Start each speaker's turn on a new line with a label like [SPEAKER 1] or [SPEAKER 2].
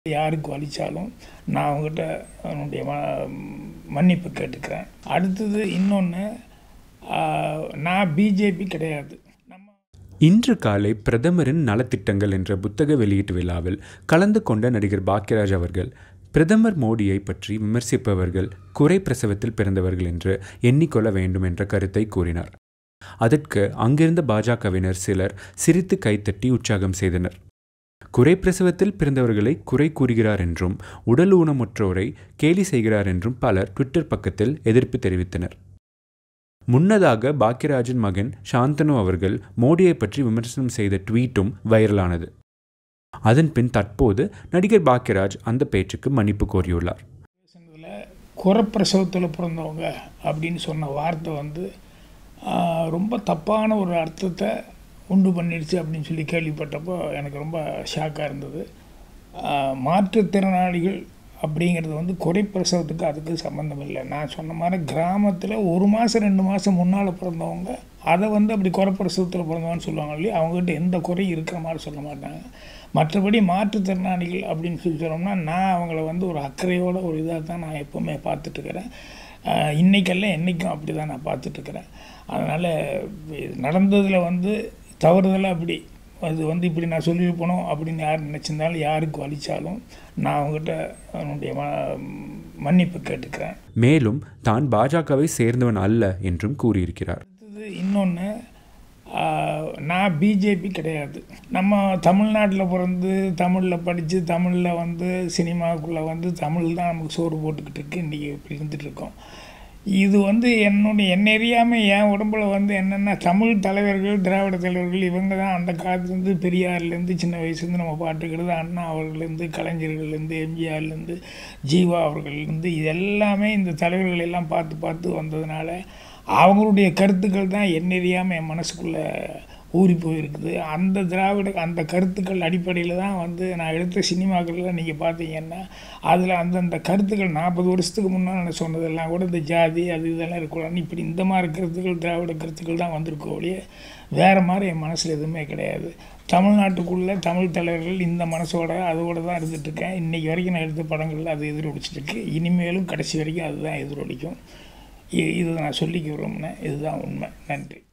[SPEAKER 1] யாருக்கு வலிச்சாலும் நான் அவங்ககிட்ட என்னுடைய ம மன்னிப்பு கேட்டுக்கிறேன் அடுத்தது இன்னொன்று நான் பிஜேபி கிடையாது நம்ம
[SPEAKER 2] இன்று காலை பிரதமரின் நலத்திட்டங்கள் என்ற புத்தக வெளியீட்டு விழாவில் கலந்து கொண்ட நடிகர் பாக்யராஜ் அவர்கள் பிரதமர் மோடியை பற்றி விமர்சிப்பவர்கள் குறை பிரசவத்தில் பிறந்தவர்கள் என்று எண்ணிக்கொள்ள வேண்டும் என்ற கருத்தை கூறினார் அதற்கு அங்கிருந்த பாஜகவினர் சிலர் சிரித்து கைத்தட்டி உற்சாகம் செய்தனர் குறை பிரசவத்தில் பிறந்தவர்களை குறை கூறுகிறார் என்றும் உடல் ஊனமுற்றோரை கேலி செய்கிறார் என்றும் பலர் ட்விட்டர் பக்கத்தில் எதிர்ப்பு தெரிவித்தனர் முன்னதாக பாக்யராஜின் மகன் சாந்தனு அவர்கள் மோடியை பற்றி விமர்சனம் செய்த ட்வீட்டும் வைரலானது அதன் பின் தற்போது நடிகர் பாக்யராஜ் அந்த பேச்சுக்கு மன்னிப்பு கோரியுள்ளார்
[SPEAKER 1] பேசுனதில் குறப்பிரசவத்தில் பிறந்தவங்க அப்படின்னு சொன்ன வார்த்தை வந்து ஆஹ், ரொம்ப தப்பான ஒரு அர்த்தத்தை உண்டு பண்ணிடுச்சு அப்படின்னு சொல்லி கேள்விப்பட்டப்போ எனக்கு ரொம்ப ஷாக்காக இருந்தது ஆஹ், மாற்றுத்திறனாளிகள் அப்படிங்கிறது வந்து குறைப்பிரசவத்துக்கு அதுக்கு சம்மந்தம் இல்லை நான் சொன்ன மாதிரி கிராமத்தில் ஒரு மாதம் ரெண்டு மாதம் முன்னால் பிறந்தவங்க அதை வந்து அப்படி குறைப்பிரசவத்தில் பிறந்தவன்னு சொல்லுவாங்க இல்லையா அவங்ககிட்ட எந்த குறையும் இருக்கிற மாதிரி சொல்ல மாட்டாங்க மற்றபடி மாற்றுத்திறனாளிகள் அப்படின்னு சொல்லி சொன்னோம்னா நான் அவங்கள வந்து ஒரு அக்கறையோட ஒரு இதாக தான் நான் எப்போவுமே பார்த்துட்ருக்கிறேன் இன்றைக்கெல்லாம் என்றைக்கும் அப்படி தான் நான் பார்த்துட்ருக்கிறேன் அதனால் நடந்ததில் வந்து தவறுதலாக அப்படி அது வந்து இப்படி நான் சொல்லியிருப்பணும் அப்படின்னு யார் நினச்சிருந்தாலும் யாருக்கு வலிச்சாலும் நான் அவங்ககிட்ட என்னுடைய ம மன்னிப்பு கேட்டுக்கிறேன்
[SPEAKER 2] மேலும் தான் பாஜகவை சேர்ந்தவன் அல்ல என்றும் கூறியிருக்கிறார்
[SPEAKER 1] அடுத்தது இன்னொன்று நான் பிஜேபி கிடையாது நம்ம தமிழ்நாட்டில் பிறந்து தமிழில் படித்து தமிழில் வந்து சினிமாவுக்குள்ளே வந்து தமிழ் தான் நமக்கு சோறு போட்டுக்கிட்டு இருக்கு இன்றைக்கி இப்படி இருந்துட்டு இருக்கோம் இது வந்து என்னுடைய என்ன அறியாமல் என் உடம்புல வந்து என்னென்ன தமிழ் தலைவர்கள் திராவிட தலைவர்கள் இவங்க தான் அந்த காலத்துலேருந்து பெரியார்லேருந்து சின்ன வயசுலேருந்து நம்ம பாட்டுக்கிறது அண்ணா அவர்கள்லேருந்து கலைஞர்கள்லேருந்து எம்ஜிஆர்லேருந்து ஜீவா அவர்கள்லேருந்து இது எல்லாமே இந்த தலைவர்கள் எல்லாம் பார்த்து பார்த்து வந்ததுனால அவங்களுடைய கருத்துக்கள் தான் என்ன அறியாமல் என் மனசுக்குள்ளே ஊறி போயிருக்குது அந்த திராவிட அந்த கருத்துக்கள் அடிப்படையில் தான் வந்து நான் எடுத்த சினிமாக்கள்லாம் நீங்கள் பார்த்தீங்கன்னா அதில் அந்தந்த கருத்துக்கள் நாற்பது வருஷத்துக்கு முன்னால் நான் சொன்னதெல்லாம் கூட இந்த ஜாதி அது இதெல்லாம் இருக்கக்கூடாது இப்படி இந்த மாதிரி கருத்துக்கள் திராவிட கருத்துக்கள் தான் வந்திருக்கோ ஒழிய வேறு மாதிரி என் மனசில் எதுவுமே கிடையாது தமிழ்நாட்டுக்குள்ளே தமிழ் தலைவர்கள் இந்த மனசோட அதோட தான் இருந்துகிட்ருக்கேன் இன்றைக்கி வரைக்கும் நான் எடுத்த படங்களில் அது எதிரொலிச்சிருக்கு இனிமேலும் கடைசி வரைக்கும் அதுதான் எதிரொலிக்கும் இ- இது நான் சொல்லிக்க விரும்பினேன் இதுதான் உண்மை நன்றி